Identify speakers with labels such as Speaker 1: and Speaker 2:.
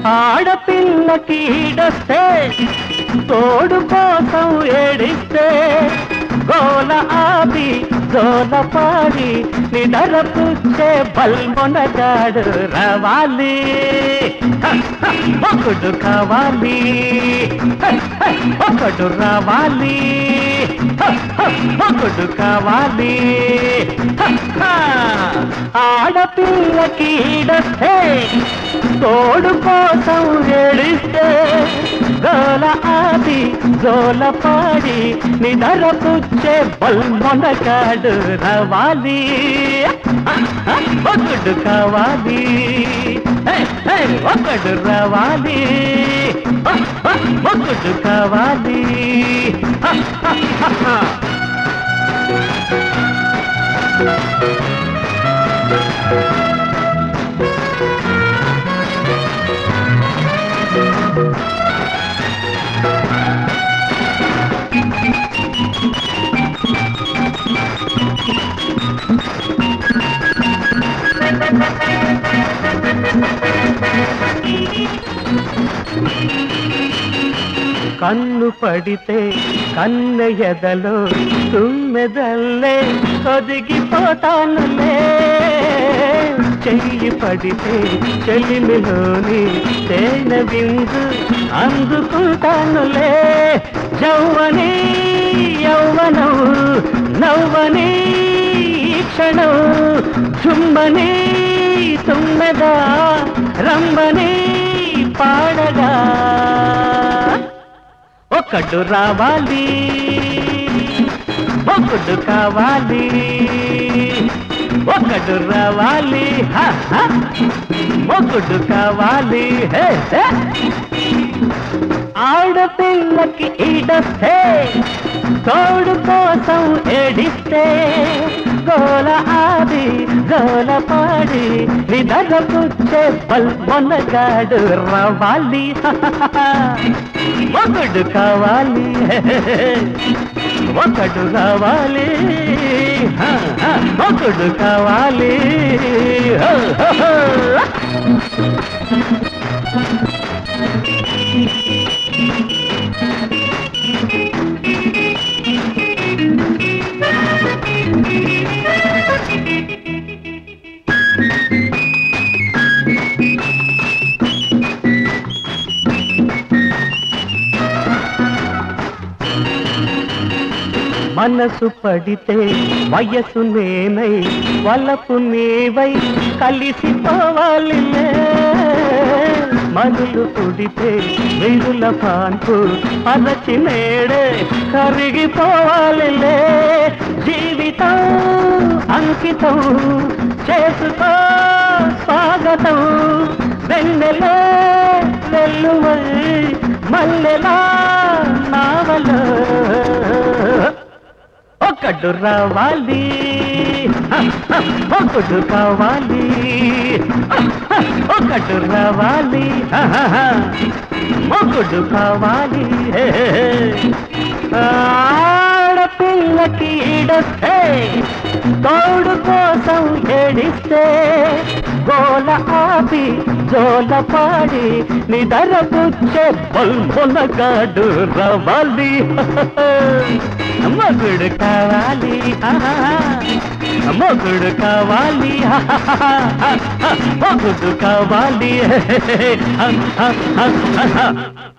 Speaker 1: ఆడపిల్లకి ఈడొస్తే తోడు కోసం ఏడిస్తే గోల ఆపి జోల పాడి నిడర పుచ్చే బల్మొనగాడు రావాలి హ, హ, ఒకడు కావాలి హ, హ, ఒకడు రావాలి హ, హ, ఒకడు కావాలి హ, హ. ఆడపిల్లకి ఈడొస్తే తోడు కోసం ఏడిస్తే గోల ఆది జోల పాడి నిదర పుచ్చే బల్మొనగాడు రావాలి ఒకడు కావాలి హే, హే, ఒకడు రావాలి ఒకడు కావాలి కన్ను పడితే కన్న ఎదలో తుమ్మెదల్లే ఒదిగిపోతానులే చెయ్యి పడితే చెల్లిమిలోని తేనె విందు అందుకుంటానులే జౌవని యౌవనం నవ్వని ఈ క్షణం చుమ్మని తుమ్మెదా రమ్మని పాడగా ఒకడు రావాలి ఒకడు కావాలి ఒకడు రావాలి హ, హ. ఒకడు కావాలి హే, హే. ఆడపిల్లకి ఈడస్తే తోడు కోసం ఏడిస్తే గోల ఆది గోల పాడి నిదర పుచ్చే బల్మొనగాడు రావాలి ఒకడు కావాలి ఒకడు కావాలి హ, హ, ఒకడు కావాలి హ, హ, హ. మనసు పడితే వయసు నేనై వలపు నీవై కలిసిపోవాలి మనులు పుడితే విడుల పాన్పు అరచి నేడే కరిగిపోవాలి జీవితం అంకితం చేసుకో స్వాగతం వెన్నెలే వెల్లువై మల్లెలా నావలో ఒకడు రావాలి హ, హ, ఒకడు కావాలి హ, హ, ఒకడు రావాలి హ, హ, హ, ఒకడు కావాలి హే, హే. ఆడపిల్లకి ఈడొస్తే తోడు కోసం ఏడిస్తే గోల ఆపి జోల పాడి నిదర పుచ్చే బల్బొనగాడు రవాలి మగుడు కావాలి ఆహా. మొగుడు కావాలి ఆహా. మొగుడు కావాలి